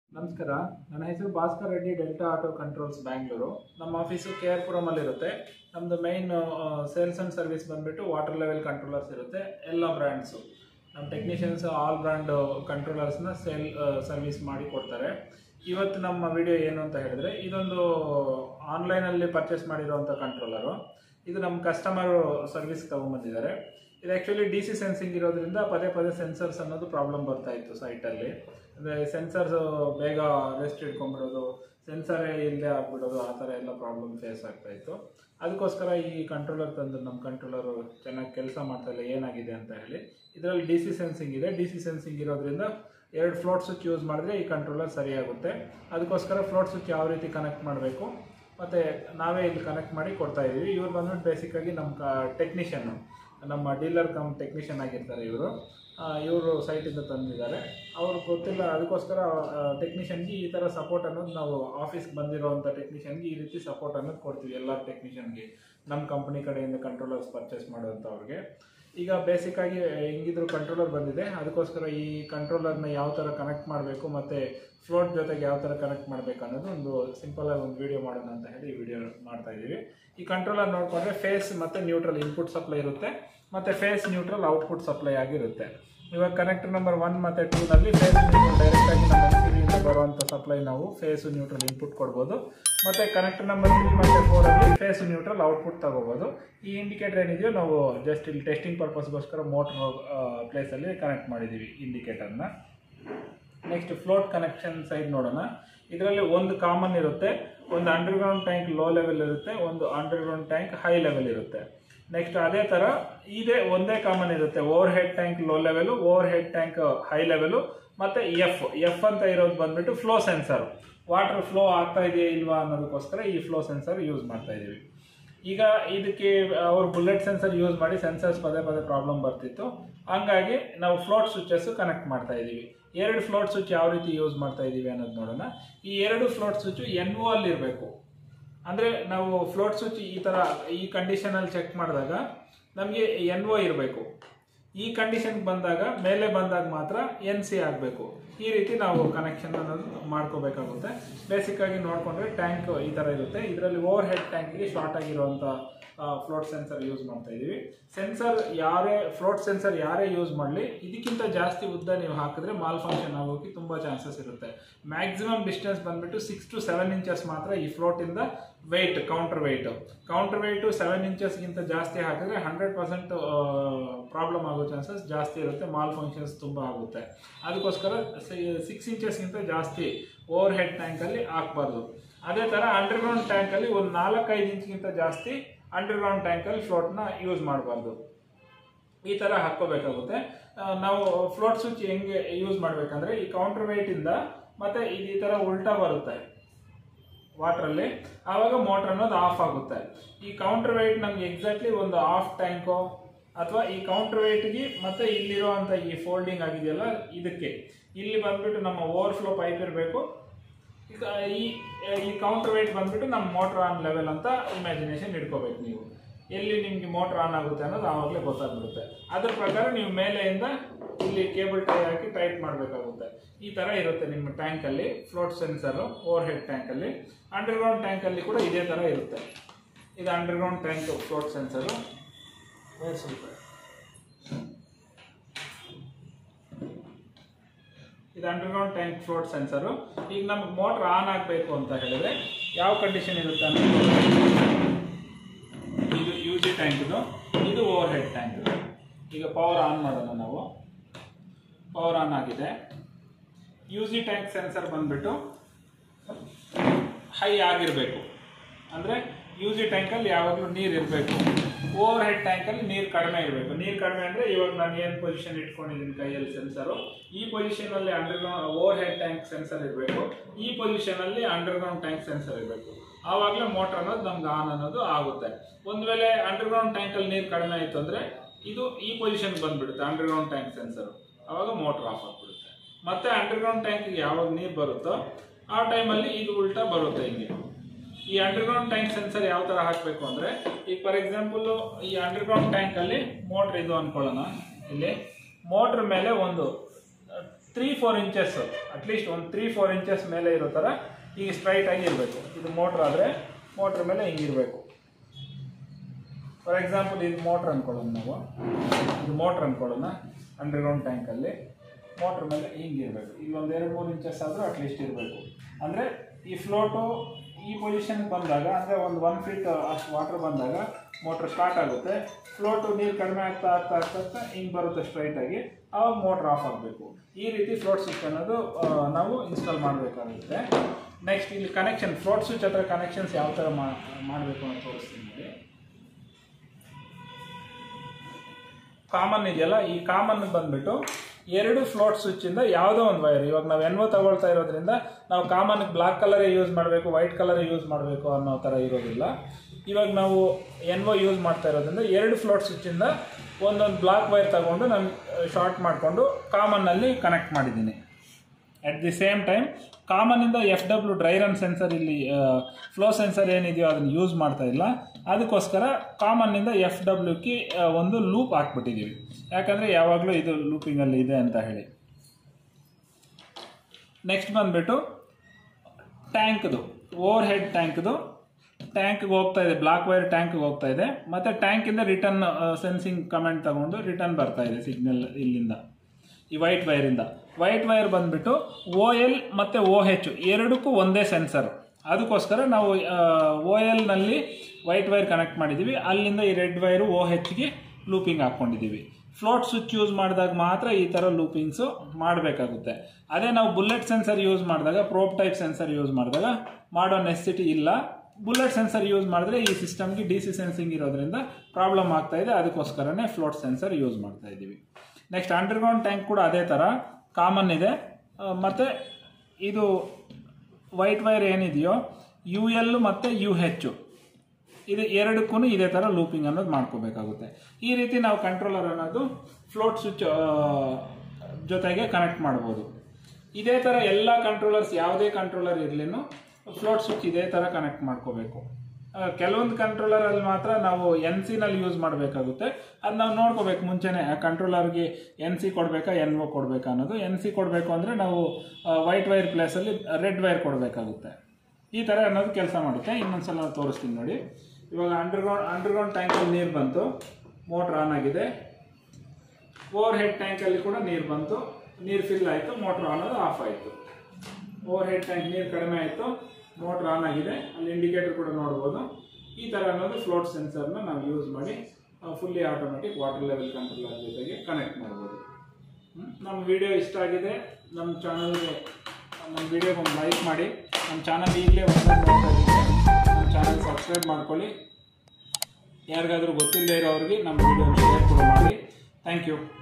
ನಮಸ್ಕಾರ ನನ್ನ ಹೆಸರು Bhaskar Reddy Delta Auto Controls Bangalore ನಮ್ಮ ಆಫೀಸು ಕೆ ಆರ್ ಪುರಮಲ್ಲಿರುತ್ತೆ ನಮ್ಮದು ಮೈನ್ ಸೇಲ್ಸ್ ಆ್ಯಂಡ್ ಸರ್ವಿಸ್ ಬಂದುಬಿಟ್ಟು ವಾಟರ್ ಲೆವೆಲ್ ಕಂಟ್ರೋಲರ್ಸ್ ಇರುತ್ತೆ ಎಲ್ಲ ಬ್ರ್ಯಾಂಡ್ಸು ನಮ್ಮ ಟೆಕ್ನಿಷಿಯನ್ಸ್ ಆಲ್ ಬ್ರ್ಯಾಂಡ್ ಕಂಟ್ರೋಲರ್ಸ್ನ ಸೇಲ್ ಸರ್ವಿಸ್ ಮಾಡಿ ಕೊಡ್ತಾರೆ ಇವತ್ತು ನಮ್ಮ ವಿಡಿಯೋ ಏನು ಅಂತ ಹೇಳಿದ್ರೆ ಇದೊಂದು ಆನ್ಲೈನಲ್ಲಿ ಪರ್ಚೇಸ್ ಮಾಡಿರೋವಂಥ ಕಂಟ್ರೋಲರು ಇದು ನಮ್ಮ ಕಸ್ಟಮರು ಸರ್ವಿಸ್ ತಗೊಂಬಂದಿದ್ದಾರೆ ಇದು ಆ್ಯಕ್ಚುಲಿ ಡಿ ಸಿ ಸೆನ್ಸಿಂಗ್ ಇರೋದ್ರಿಂದ ಪದೇ ಪದೇ ಸೆನ್ಸರ್ಸ್ ಅನ್ನೋದು ಪ್ರಾಬ್ಲಮ್ ಬರ್ತಾ ಇತ್ತು ಸೈಟಲ್ಲಿ ಅಂದರೆ ಸೆನ್ಸರ್ಸ್ ಬೇಗ ರೆಸ್ಟ್ ಇಟ್ಕೊಂಡ್ಬಿಡೋದು ಸೆನ್ಸರೇ ಇಲ್ಲದೆ ಆಗ್ಬಿಡೋದು ಆ ಥರ ಎಲ್ಲ ಪ್ರಾಬ್ಲಮ್ ಫೇಸ್ ಆಗ್ತಾ ಇತ್ತು ಅದಕ್ಕೋಸ್ಕರ ಈ ಕಂಟ್ರೋಲರ್ ತಂದು ನಮ್ಮ ಕಂಟ್ರೋಲರು ಚೆನ್ನಾಗಿ ಕೆಲಸ ಮಾಡ್ತಾ ಇಲ್ಲ ಏನಾಗಿದೆ ಅಂತ ಹೇಳಿ ಇದರಲ್ಲಿ ಡಿ ಸಿ ಸೆನ್ಸಿಂಗ್ ಇದೆ ಡಿ ಸಿ ಸೆನ್ಸಿಂಗ್ ಇರೋದ್ರಿಂದ ಎರಡು ಫ್ಲೋಟ್ ಸ್ವಿಚ್ ಯೂಸ್ ಮಾಡಿದ್ರೆ ಈ ಕಂಟ್ರೋಲರ್ ಸರಿಯಾಗುತ್ತೆ ಅದಕ್ಕೋಸ್ಕರ ಫ್ಲೋಟ್ ಸ್ವಿಚ್ ಯಾವ ರೀತಿ ಕನೆಕ್ಟ್ ಮಾಡಬೇಕು ಮತ್ತು ನಾವೇ ಇಲ್ಲಿ ಕನೆಕ್ಟ್ ಮಾಡಿ ಕೊಡ್ತಾ ಇದ್ದೀವಿ ಇವ್ರು ಬಂದ್ಬಿಟ್ಟು ಬೇಸಿಕ್ಕಾಗಿ ನಮ್ಮ ಕ ಟೆಕ್ನಿಷಿಯನ್ನು ನಮ್ಮ ಡೀಲರ್ ಕಮ್ ಟೆಕ್ನಿಷಿಯನ್ ಆಗಿರ್ತಾರೆ ಇವರು ಇವರು ಸೈಟಿಂದ ತಂದಿದ್ದಾರೆ ಅವ್ರಿಗೆ ಗೊತ್ತಿಲ್ಲ ಅದಕ್ಕೋಸ್ಕರ ಟೆಕ್ನಿಷಿಯನ್ಗೆ ಈ ಥರ ಸಪೋರ್ಟ್ ಅನ್ನೋದು ನಾವು ಆಫೀಸ್ಗೆ ಬಂದಿರೋವಂಥ ಟೆಕ್ನಿಷಿಯನ್ಗೆ ಈ ರೀತಿ ಸಪೋರ್ಟ್ ಅನ್ನೋದು ಕೊಡ್ತೀವಿ ಎಲ್ಲ ಟೆಕ್ನಿಷಿಯನ್ಗೆ ನಮ್ಮ ಕಂಪ್ನಿ ಕಡೆಯಿಂದ ಕಂಟ್ರೋಲರ್ಸ್ ಪರ್ಚೇಸ್ ಮಾಡೋವಂಥವ್ರಿಗೆ ಈಗ ಬೇಸಿಕ್ಕಾಗಿ ಹೆಂಗಿದ್ರು ಕಂಟ್ರೋಲರ್ ಬಂದಿದೆ ಅದಕ್ಕೋಸ್ಕರ ಈ ಕಂಟ್ರೋಲರ್ನ ಯಾವ ಥರ ಕನೆಕ್ಟ್ ಮಾಡಬೇಕು ಮತ್ತು ಫ್ಲೋಟ್ ಜೊತೆಗೆ ಯಾವ ಥರ ಕನೆಕ್ಟ್ ಮಾಡಬೇಕು ಅನ್ನೋದು ಒಂದು ಸಿಂಪಲಾಗಿ ಒಂದು ವಿಡಿಯೋ ಮಾಡೋಣ ಅಂತ ಹೇಳಿ ಈ ವಿಡಿಯೋ ಮಾಡ್ತಾ ಇದ್ದೀವಿ ಈ ಕಂಟ್ರೋಲರ್ ನೋಡಿಕೊಂಡ್ರೆ ಫೇಸ್ ಮತ್ತು ನ್ಯೂಟ್ರಲ್ ಇನ್ಪುಟ್ ಸಪ್ಲೈ ಇರುತ್ತೆ ಮತ್ತು ಫೇಸ್ ನ್ಯೂಟ್ರಲ್ ಔಟ್ಪುಟ್ ಸಪ್ಲೈ ಆಗಿರುತ್ತೆ ಇವಾಗ ಕನೆಕ್ಟರ್ ನಂಬರ್ ಒನ್ ಮತ್ತು ಟೂನಲ್ಲಿ ಫೇಸ್ ಡೈರೆಕ್ಟಾಗಿ ನಮ್ಮ ಟಿವಿಯಿಂದ ಬರುವಂಥ ಸಪ್ಲೈ ನಾವು ಫೇಸ್ ನ್ಯೂಟ್ರಲ್ ಇನ್ಪುಟ್ ಕೊಡ್ಬೋದು ಮತ್ತು ಕನೆಕ್ಟರ್ ನಂಬರ್ ತ್ರೀ ಮತ್ತು ಫೋರಲ್ಲಿ ಫೇಸ್ ನ್ಯೂಟ್ರಲ್ ಔಟ್ಪುಟ್ ತಗೋಬೋದು ಈ ಇಂಡಿಕೇಟರ್ ಏನಿದೆಯೋ ನಾವು ಜಸ್ಟ್ ಇಲ್ಲಿ ಟೆಸ್ಟಿಂಗ್ ಪರ್ಪಸ್ಗೋಸ್ಕರ ಮೋಟ್ರ್ ಪ್ಲೇಸಲ್ಲಿ ಕನೆಕ್ಟ್ ಮಾಡಿದ್ದೀವಿ ಇಂಡಿಕೇಟರ್ನ ನೆಕ್ಸ್ಟ್ ಫ್ಲೋಟ್ ಕನೆಕ್ಷನ್ ಸೈಡ್ ನೋಡೋಣ ಇದರಲ್ಲಿ ಒಂದು ಕಾಮನ್ ಇರುತ್ತೆ ಒಂದು ಅಂಡರ್ಗ್ರೌಂಡ್ ಟ್ಯಾಂಕ್ ಲೋ ಲೆವೆಲ್ ಇರುತ್ತೆ ಒಂದು ಅಂಡರ್ಗ್ರೌಂಡ್ ಟ್ಯಾಂಕ್ ಹೈ ಲೆವೆಲ್ ಇರುತ್ತೆ ನೆಕ್ಸ್ಟ್ ಅದೇ ಥರ ಇದೇ ಒಂದೇ ಕಾಮನ್ ಇರುತ್ತೆ overhead tank low level overhead tank high level ಮತ್ತು ಎಫ್ ಎಫ್ ಅಂತ ಇರೋದು ಬಂದ್ಬಿಟ್ಟು ಫ್ಲೋ ಸೆನ್ಸರ್ ವಾಟರ್ ಫ್ಲೋ ಆಗ್ತಾ ಇದೆಯಾ ಇಲ್ವಾ ಅನ್ನೋದಕ್ಕೋಸ್ಕರ ಈ ಫ್ಲೋ ಸೆನ್ಸರ್ ಯೂಸ್ ಮಾಡ್ತಾ ಇದ್ದೀವಿ ಈಗ ಇದಕ್ಕೆ ಅವ್ರು ಬುಲೆಟ್ ಸೆನ್ಸರ್ ಯೂಸ್ ಮಾಡಿ ಸೆನ್ಸರ್ಸ್ ಪದೇ ಪದೇ ಪ್ರಾಬ್ಲಮ್ ಬರ್ತಿತ್ತು ಹಂಗಾಗಿ ನಾವು ಫ್ಲೋಟ್ ಸ್ವಿಚಸ್ ಕನೆಕ್ಟ್ ಮಾಡ್ತಾ ಇದ್ದೀವಿ ಎರಡು ಫ್ಲೋಟ್ ಸ್ವಿಚ್ ಯಾವ ರೀತಿ ಯೂಸ್ ಮಾಡ್ತಾ ಇದ್ದೀವಿ ಅನ್ನೋದು ನೋಡೋಣ ಈ ಎರಡು ಫ್ಲೋಟ್ ಸ್ವಿಚ್ ಎನ್ ಒ ಅಲ್ಲಿ ಇರಬೇಕು ಅಂದರೆ ನಾವು ಫ್ಲೋಟ್ ಸ್ವಿಚ್ ಈ ಥರ ಈ ಕಂಡೀಷನಲ್ಲಿ ಚೆಕ್ ಮಾಡಿದಾಗ ನಮಗೆ ಎನ್ ಒ ಇರಬೇಕು ಈ ಕಂಡೀಷನ್ಗೆ ಬಂದಾಗ ಮೇಲೆ ಬಂದಾಗ ಮಾತ್ರ ಎನ್ ಸಿ ಆಗಬೇಕು ಈ ರೀತಿ ನಾವು ಕನೆಕ್ಷನ್ ಅನ್ನೋದು ಮಾಡ್ಕೋಬೇಕಾಗುತ್ತೆ ಬೇಸಿಕ್ಕಾಗಿ ನೋಡಿಕೊಂಡ್ರೆ ಟ್ಯಾಂಕ್ ಈ ಥರ ಇರುತ್ತೆ ಇದರಲ್ಲಿ ಓವರ್ ಹೆಡ್ ಟ್ಯಾಂಕ್ಗೆ ಶಾರ್ಟ್ ಆಗಿರುವಂಥ ಫ್ಲೋಟ್ ಸೆನ್ಸರ್ ಯೂಸ್ ಮಾಡ್ತಾ ಇದ್ದೀವಿ ಸೆನ್ಸರ್ ಯಾರೇ ಫ್ಲೋಟ್ ಸೆನ್ಸರ್ ಯಾರೇ ಯೂಸ್ ಮಾಡಲಿ ಇದಕ್ಕಿಂತ ಜಾಸ್ತಿ ಉದ್ದ ನೀವು ಹಾಕಿದ್ರೆ ಮಾಲ್ ಫಂಕ್ಷನ್ ಆಗೋಕ್ಕೆ ತುಂಬ ಚಾನ್ಸಸ್ ಇರುತ್ತೆ ಮ್ಯಾಕ್ಸಿಮಮ್ ಡಿಸ್ಟೆನ್ಸ್ ಬಂದುಬಿಟ್ಟು ಸಿಕ್ಸ್ ಟು ಸೆವೆನ್ ಇಂಚಸ್ ಮಾತ್ರ ಈ ಫ್ಲೋಟಿಂದ weight counter weight counter weight seven ಇಂಚಸ್ಗಿಂತ ಜಾಸ್ತಿ ಹಾಕಿದ್ರೆ ಹಂಡ್ರೆಡ್ ಪರ್ಸೆಂಟ್ ಪ್ರಾಬ್ಲಮ್ ಆಗೋ ಚಾನ್ಸಸ್ ಜಾಸ್ತಿ ಇರುತ್ತೆ ಮಾಲ್ ಫಂಕ್ಷನ್ಸ್ ತುಂಬ ಆಗುತ್ತೆ ಅದಕ್ಕೋಸ್ಕರ ಸಿಕ್ಸ್ ಇಂಚಸ್ಗಿಂತ ಜಾಸ್ತಿ ಓವರ್ ಹೆಡ್ ಟ್ಯಾಂಕಲ್ಲಿ ಹಾಕ್ಬಾರ್ದು ಅದೇ ಥರ ಅಂಡರ್ಗ್ರೌಂಡ್ ಟ್ಯಾಂಕಲ್ಲಿ ಒಂದು ನಾಲ್ಕೈದು ಇಂಚ್ಗಿಂತ ಜಾಸ್ತಿ ಅಂಡರ್ಗ್ರೌಂಡ್ ಟ್ಯಾಂಕಲ್ಲಿ ಫ್ಲೋಟ್ನ ಯೂಸ್ ಮಾಡಬಾರ್ದು ಈ ಥರ ಹಾಕ್ಕೋಬೇಕಾಗುತ್ತೆ ನಾವು ಫ್ಲೋಟ್ ಸ್ವಿಚ್ ಹೆಂಗೆ ಯೂಸ್ ಮಾಡಬೇಕಂದ್ರೆ ಈ ಕೌಂಟರ್ ವೆಯ್ಟಿಂದ ಮತ್ತು ಇದು ಈ ಥರ ಉಲ್ಟಾ ಬರುತ್ತೆ ವಾಟ್ರಲ್ಲಿ ಆವಾಗ ಮೋಟ್ರ್ ಅನ್ನೋದು ಆಫ್ ಆಗುತ್ತೆ ಈ ಕೌಂಟರ್ ವೆಯ್ಟ್ ನಮ್ಗೆ ಎಕ್ಸಾಕ್ಟ್ಲಿ ಒಂದು ಆಫ್ ಟ್ಯಾಂಕೋ ಅಥವಾ ಈ ಕೌಂಟರ್ ವೆಯ್ಟ್ಗೆ ಮತ್ತು ಇಲ್ಲಿರುವಂಥ ಈ ಫೋಲ್ಡಿಂಗ್ ಆಗಿದೆಯಲ್ಲ ಇದಕ್ಕೆ ಇಲ್ಲಿ ಬಂದ್ಬಿಟ್ಟು ನಮ್ಮ ಓವರ್ಫ್ಲೋ ಪೈಪ್ ಇರಬೇಕು ಈಗ ಈ ಈ ಕೌಂಟರ್ ವೆಯ್ಟ್ ಬಂದ್ಬಿಟ್ಟು ನಮ್ಮ ಮೋಟ್ರ್ ಆನ್ ಲೆವೆಲ್ ಅಂತ ಇಮ್ಯಾಜಿನೇಷನ್ ಇಟ್ಕೋಬೇಕು ನೀವು ಎಲ್ಲಿ ನಿಮಗೆ ಮೋಟ್ರ್ ಆನ್ ಆಗುತ್ತೆ ಅನ್ನೋದು ಆವಾಗಲೇ ಗೊತ್ತಾಗ್ಬಿಡುತ್ತೆ ಅದ್ರ ಪ್ರಕಾರ ನೀವು ಮೇಲೆಯಿಂದ ಇಲ್ಲಿ ಕೇಬಲ್ ಟೈ ಹಾಕಿ ಟೈಟ್ ಮಾಡಬೇಕಾಗುತ್ತೆ ಈ ಥರ ಇರುತ್ತೆ ನಿಮ್ಮ ಟ್ಯಾಂಕಲ್ಲಿ ಫ್ಲೋಟ್ ಸೆನ್ಸರು ಓವರ್ ಹೆಡ್ ಟ್ಯಾಂಕಲ್ಲಿ ಅಂಡರ್ಗ್ರೌಂಡ್ ಟ್ಯಾಂಕಲ್ಲಿ ಕೂಡ ಇದೇ ಥರ ಇರುತ್ತೆ ಇದು ಅಂಡರ್ಗ್ರೌಂಡ್ ಟ್ಯಾಂಕ್ ಫ್ಲೋಟ್ ಸೆನ್ಸರು ಸ್ವಲ್ಪ ಇದು ಅಂಡರ್ಗ್ರೌಂಡ್ ಟ್ಯಾಂಕ್ ಫ್ಲೋಟ್ ಸೆನ್ಸರು ಈಗ ನಮ್ಗೆ ಮೋಟ್ರ್ ಆನ್ ಆಗಬೇಕು ಅಂತ ಹೇಳಿದ್ರೆ ಯಾವ ಕಂಡೀಷನ್ ಇರುತ್ತೆ ಅಂದರೆ ಇದು ಯು ಜಿ ಟ್ಯಾಂಕ್ ಇದು ಇದು ಓವರ್ ಹೆಡ್ ಟ್ಯಾಂಕ್ ಈಗ ಪವರ್ ಆನ್ ಮಾಡೋಣ ನಾವು ಪವರ್ ಆನ್ ಆಗಿದೆ ಯು ಜಿ ಟ್ಯಾಂಕ್ ಸೆನ್ಸರ್ ಬಂದ್ಬಿಟ್ಟು ಹೈ ಆಗಿರಬೇಕು ಅಂದರೆ ಯು ಜಿ ಟ್ಯಾಂಕಲ್ಲಿ ಯಾವಾಗಲೂ ನೀರು ಇರಬೇಕು ಓವರ್ ಹೆಡ್ ಟ್ಯಾಂಕಲ್ಲಿ ನೀರು ಕಡಿಮೆ ಇರಬೇಕು ನೀರು ಕಡಿಮೆ ಅಂದರೆ ಇವಾಗ ನಾನು ಏನು ಪೊಸಿಷನ್ ಇಟ್ಕೊಂಡಿದ್ದೀನಿ ಕೈಯಲ್ಲಿ ಸೆನ್ಸರು ಈ ಪೊಸಿಷನಲ್ಲಿ underground overhead tank sensor ಇರಬೇಕು ಈ ಪೊಸಿಷನಲ್ಲಿ ಅಂಡರ್ಗ್ರೌಂಡ್ ಟ್ಯಾಂಕ್ ಸೆನ್ಸರ್ ಇರಬೇಕು ಆವಾಗಲೇ ಮೋಟ್ರ್ ಅನ್ನೋದು ನಮ್ಗೆ ಆನ್ ಅನ್ನೋದು ಆಗುತ್ತೆ ಒಂದು ವೇಳೆ ಅಂಡರ್ಗ್ರೌಂಡ್ ಟ್ಯಾಂಕಲ್ಲಿ ನೀರು ಕಡಿಮೆ ಆಯಿತು ಅಂದರೆ ಇದು ಈ ಪೊಸಿಷನ್ಗೆ ಬಂದುಬಿಡುತ್ತೆ ಅಂಡರ್ಗ್ರೌಂಡ್ ಟ್ಯಾಂಕ್ ಸೆನ್ಸರು ಆವಾಗ ಮೋಟ್ರ್ ಆಫ್ ಆಗಿಬಿಡುತ್ತೆ ಮತ್ತೆ ಅಂಡರ್ಗ್ರೌಂಡ್ ಟ್ಯಾಂಕಿಗೆ ಯಾವಾಗ ನೀರು ಬರುತ್ತೋ ಆ ಟೈಮಲ್ಲಿ ಇದು ಉಲ್ಟಾ ಬರುತ್ತೆ ಹಿಂಗೆ ಈ ಅಂಡರ್ಗ್ರೌಂಡ್ ಟ್ಯಾಂಕ್ ಸೆನ್ಸರ್ ಯಾವ ಥರ ಹಾಕಬೇಕು ಅಂದರೆ ಈಗ ಫಾರ್ ಎಕ್ಸಾಂಪಲ್ ಈ ಅಂಡರ್ಗ್ರೌಂಡ್ ಟ್ಯಾಂಕಲ್ಲಿ ಮೋಟ್ರ್ ಇದು ಅಂದ್ಕೊಳ್ಳೋಣ ಇಲ್ಲಿ ಮೋಟ್ರ್ ಮೇಲೆ ಒಂದು ತ್ರೀ ಫೋರ್ ಇಂಚಸ್ ಅಟ್ಲೀಸ್ಟ್ ಒಂದು ತ್ರೀ ಫೋರ್ ಇಂಚಸ್ ಮೇಲೆ ಇರೋ ಥರ ಈಗ ಸ್ಟ್ರೈಟ್ ಆಗಿ ಇರಬೇಕು ಇದು ಮೋಟ್ರ್ ಆದರೆ ಮೋಟ್ರ್ ಮೇಲೆ ಹಿಂಗಿರಬೇಕು ಫಾರ್ ಎಕ್ಸಾಂಪಲ್ ಇದು ಮೋಟ್ರ್ ಅನ್ಕೊಳ್ಳೋಣ ನಾವು ಇದು ಮೋಟ್ರ್ ಅನ್ಕೊಳ್ಳೋಣ ಅಂಡರ್ಗ್ರೌಂಡ್ ಟ್ಯಾಂಕಲ್ಲಿ ಮೋಟ್ರ್ ಮೇಲೆ ಹಿಂಗಿರಬೇಕು ಇಲ್ಲಿ ಒಂದು ಎರಡು ಮೂರು ಇಂಚಸ್ ಆದರೂ ಅಟ್ಲೀಸ್ಟ್ ಇರಬೇಕು ಅಂದರೆ ಈ ಫ್ಲೋಟು ಈ ಪೊಸಿಷನ್ಗೆ ಬಂದಾಗ ಅಂದರೆ ಒಂದು ಒನ್ ಫೀಟ್ ಅಷ್ಟು ವಾಟರ್ ಬಂದಾಗ ಮೋಟ್ರ್ ಸ್ಟಾರ್ಟ್ ಆಗುತ್ತೆ ಫ್ಲೋಟು ನೀರು ಕಡಿಮೆ ಆಗ್ತಾ ಆಗ್ತಾ ಆಗ್ತಾ ಆಗ್ತಾ ಹಿಂಗೆ ಬರುತ್ತೆ ಸ್ಟ್ರೈಟಾಗಿ ಆವಾಗ ಮೋಟ್ರ್ ಆಫ್ ಆಗಬೇಕು ಈ ರೀತಿ ಫ್ಲೋಟ್ ಸ್ವಿಚ್ ಅನ್ನೋದು ಆ, ನಾವು ಇನ್ಸ್ಟಾಲ್ ಮಾಡಬೇಕಾಗುತ್ತೆ ನೆಕ್ಸ್ಟ್ ಇಲ್ಲಿ ಕನೆಕ್ಷನ್ ಫ್ಲೋಟ್ ಸ್ವಿಚ್ ಹತ್ರ ಕನೆಕ್ಷನ್ಸ್ ಯಾವ ಥರ ಮಾಡಬೇಕು ಅಂತ ತೋರಿಸ್ತೀನಿ ನೋಡಿ ಕಾಮನ್ ಇದೆಯಲ್ಲ ಈ ಕಾಮನ್ ಬಂದ್ಬಿಟ್ಟು ಎರಡು ಫ್ಲೋಟ್ ಸ್ವಿಚ್ಚಿಂದ ಯಾವುದೋ ಒಂದು ವೈರ್ ಇವಾಗ ನಾವು ಎನ್ವೋ ತಗೊಳ್ತಾ ಇರೋದ್ರಿಂದ ನಾವು ಕಾಮನ್ ಬ್ಲಾಕ್ ಕಲರೇ ಯೂಸ್ ಮಾಡಬೇಕು ವೈಟ್ ಕಲರೇ ಯೂಸ್ ಮಾಡಬೇಕು ಅನ್ನೋ ಥರ ಇರೋದಿಲ್ಲ ಇವಾಗ ನಾವು ಎನ್ವೋ ಯೂಸ್ ಮಾಡ್ತಾ ಇರೋದ್ರಿಂದ ಎರಡು ಫ್ಲೋಟ್ ಸ್ವಿಚ್ಚಿಂದ ಒಂದೊಂದು ಬ್ಲಾಕ್ ವೈರ್ ತಗೊಂಡು ನಾನು ಶಾರ್ಟ್ ಮಾಡಿಕೊಂಡು ಕಾಮನ್ನಲ್ಲಿ ಕನೆಕ್ಟ್ ಮಾಡಿದ್ದೀನಿ ಅಟ್ ದಿ ಸೇಮ್ ಟೈಮ್ ಕಾಮನಿಂದ F W dry run sensor ಇಲ್ಲಿ ಫ್ಲೋ ಸೆನ್ಸರ್ ಏನಿದೆಯೋ ಅದನ್ನು ಯೂಸ್ ಮಾಡ್ತಾ ಇಲ್ಲ ಅದಕ್ಕೋಸ್ಕರ ಕಾಮನ್ನಿಂದ ಎಫ್ ಡಬ್ಲ್ಯೂಕ್ಕೆ ಒಂದು ಲೂಪ್ ಹಾಕ್ಬಿಟ್ಟಿದ್ದೀವಿ ಯಾಕಂದರೆ ಯಾವಾಗಲೂ ಇದು ಲೂಪಿಂಗಲ್ಲಿ ಇದೆ ಅಂತ ಹೇಳಿ ನೆಕ್ಸ್ಟ್ ಬಂದುಬಿಟ್ಟು ಟ್ಯಾಂಕ್ದು ಓವರ್ ಹೆಡ್ ಟ್ಯಾಂಕ್ದು ಟ್ಯಾಂಕ್ಗೆ ಹೋಗ್ತಾ ಇದೆ ಬ್ಲಾಕ್ ವೈರ್ ಟ್ಯಾಂಕ್ಗೆ ಹೋಗ್ತಾ ಇದೆ ಮತ್ತು ಟ್ಯಾಂಕಿಂದ ರಿಟರ್ನ್ ಸೆನ್ಸಿಂಗ್ ಕಮೆಂಟ್ ತಗೊಂಡು ರಿಟರ್ನ್ ಬರ್ತಾ ಇದೆ ಸಿಗ್ನಲ್ ಇಲ್ಲಿಂದ ಈ ವೈಟ್ ವೈರಿಂದ ವೈಟ್ ವೈರ್ ಬಂದ್ಬಿಟ್ಟು ಓ ಎಲ್ ಮತ್ತು ಓ ಹೆಚ್ ಎರಡಕ್ಕೂ ಒಂದೇ ಸೆನ್ಸರ್ ಅದಕ್ಕೋಸ್ಕರ ನಾವು ಓ ಎಲ್ನಲ್ಲಿ ವೈಟ್ ವೈರ್ ಕನೆಕ್ಟ್ ಮಾಡಿದ್ದೀವಿ ಅಲ್ಲಿಂದ ಈ ರೆಡ್ ವೈರು ಓ ಹೆಚ್ಗೆ ಲೂಪಿಂಗ್ ಹಾಕ್ಕೊಂಡಿದ್ದೀವಿ ಫ್ಲೋಟ್ ಸ್ವಿಚ್ ಯೂಸ್ ಮಾಡಿದಾಗ ಮಾತ್ರ ಈ ಥರ ಲೂಪಿಂಗ್ಸು ಮಾಡಬೇಕಾಗುತ್ತೆ ಅದೇ ನಾವು ಬುಲೆಟ್ ಸೆನ್ಸರ್ ಯೂಸ್ ಮಾಡಿದಾಗ ಪ್ರೋಪ್ ಟೈಪ್ ಸೆನ್ಸರ್ ಯೂಸ್ ಮಾಡಿದಾಗ ಮಾಡೋ ನೆಸಿಟಿ ಇಲ್ಲ ಬುಲೆಟ್ ಸೆನ್ಸರ್ ಯೂಸ್ ಮಾಡಿದ್ರೆ ಈ ಸಿಸ್ಟಮ್ಗೆ ಡಿ ಸಿ ಸೆನ್ಸಿಂಗ್ ಇರೋದ್ರಿಂದ ಪ್ರಾಬ್ಲಮ್ ಆಗ್ತಾ ಇದೆ ಅದಕ್ಕೋಸ್ಕರನೇ ಫ್ಲೋಟ್ ಸೆನ್ಸರ್ ಯೂಸ್ ಮಾಡ್ತಾ ಇದ್ದೀವಿ ನೆಕ್ಸ್ಟ್ ಅಂಡರ್ಗ್ರೌಂಡ್ ಟ್ಯಾಂಕ್ ಕೂಡ ಅದೇ ಥರ ಕಾಮನ್ ಇದೆ ಆ, ಮತ್ತೆ ಇದು ವೈಟ್ ವೈರ್ ಏನಿದೆಯೋ ಯು ಎಲ್ ಮತ್ತು ಯು ಹೆಚ್ ಇದು ಎರಡಕ್ಕೂ ಇದೇ ಥರ ಲೂಪಿಂಗ್ ಅನ್ನೋದು ಮಾಡ್ಕೋಬೇಕಾಗುತ್ತೆ ಈ ರೀತಿ ನಾವು ಕಂಟ್ರೋಲರ್ ಅನ್ನೋದು ಫ್ಲೋಟ್ ಸ್ವಿಚ್ ಜೊತೆಗೆ ಕನೆಕ್ಟ್ ಮಾಡ್ಬೋದು ಇದೇ ಥರ ಎಲ್ಲ ಕಂಟ್ರೋಲರ್ಸ್ ಯಾವುದೇ ಕಂಟ್ರೋಲರ್ ಇರಲಿನೂ ಫ್ಲೋಟ್ ಸ್ವಿಚ್ ಇದೇ ಥರ ಕನೆಕ್ಟ್ ಮಾಡ್ಕೋಬೇಕು ಆ, ಕೆಲವೊಂದು ಕಂಟ್ರೋಲರಲ್ಲಿ ಮಾತ್ರ ನಾವು ಎನ್ ಸಿನಲ್ಲಿ ಯೂಸ್ ಮಾಡಬೇಕಾಗುತ್ತೆ ಅದು ನಾವು ನೋಡ್ಕೋಬೇಕು ಮುಂಚೆನೇ ಆ ಕಂಟ್ರೋಲರ್ಗೆ ಎನ್ ಸಿ ಕೊಡಬೇಕಾ ಎನ್ ಒ ಕೊಡಬೇಕಾ ಅನ್ನೋದು ಎನ್ ಸಿ ಕೊಡಬೇಕು ಅಂದರೆ ನಾವು ವೈಟ್ ವೈರ್ ಪ್ಲೇಸಲ್ಲಿ ರೆಡ್ ವೈರ್ ಕೊಡಬೇಕಾಗುತ್ತೆ ಈ ಥರ ಅನ್ನೋದು ಕೆಲಸ ಮಾಡುತ್ತೆ ಇನ್ನೊಂದ್ಸಲ ನಾನು ತೋರಿಸ್ತೀನಿ ನೋಡಿ ಇವಾಗ ಅಂಡರ್ಗ್ರೌಂಡ್ ಅಂಡರ್ಗ್ರೌಂಡ್ ಟ್ಯಾಂಕಲ್ಲಿ ನೀರು ಬಂತು ಮೋಟ್ರ್ ಆನ್ ಆಗಿದೆ ಓವರ್ ಹೆಡ್ ಟ್ಯಾಂಕಲ್ಲಿ ಕೂಡ ನೀರು ಬಂತು ನೀರು ಫಿಲ್ ಆಯಿತು ಮೋಟ್ರ್ ಅನ್ನೋದು ಆಫ್ ಆಯಿತು ಓವರ್ ಹೆಡ್ ಟ್ಯಾಂಕ್ ನೀರು ಕಡಿಮೆ ಆಯಿತು ಮೋಟ್ರ್ ಆನ್ ಆಗಿದೆ ಅಲ್ಲಿ ಇಂಡಿಕೇಟರ್ ಕೂಡ ನೋಡ್ಬೋದು ಈ ಥರ ಅನ್ನೋದು ಫ್ಲೋಟ್ ಸೆನ್ಸರ್ನ ನಾವು ಯೂಸ್ ಮಾಡಿ fully automatic water level controller ಜೊತೆಗೆ ಕನೆಕ್ಟ್ ಮಾಡ್ಬೋದು ಹ್ಮ್? ನಮ್ಮ ವಿಡಿಯೋ ಇಷ್ಟ ಆಗಿದೆ ನಮ್ಮ ಚಾನಲ್ಗೆ ನಮ್ಮ ವಿಡಿಯೋಗೆ ಒಂದು ಲೈಕ್ ಮಾಡಿ ನಮ್ಮ ಚಾನಲ್ ಈಗಲೇ ಹೊಸದಾಗಿ ನೋಡ್ತಾ ಇದ್ದೀವಿ ನಮ್ಮ ಚಾನಲ್ ಸಬ್ಸ್ಕ್ರೈಬ್ ಮಾಡ್ಕೊಳ್ಳಿ ಯಾರಿಗಾದ್ರೂ ಗೊತ್ತಿಲ್ಲದೆ ಇರೋರಿಗೆ ನಮ್ಮ ವಿಡಿಯೋ ಶೇರ್ ಕೂಡ ಮಾಡಿ ಥ್ಯಾಂಕ್ ಯು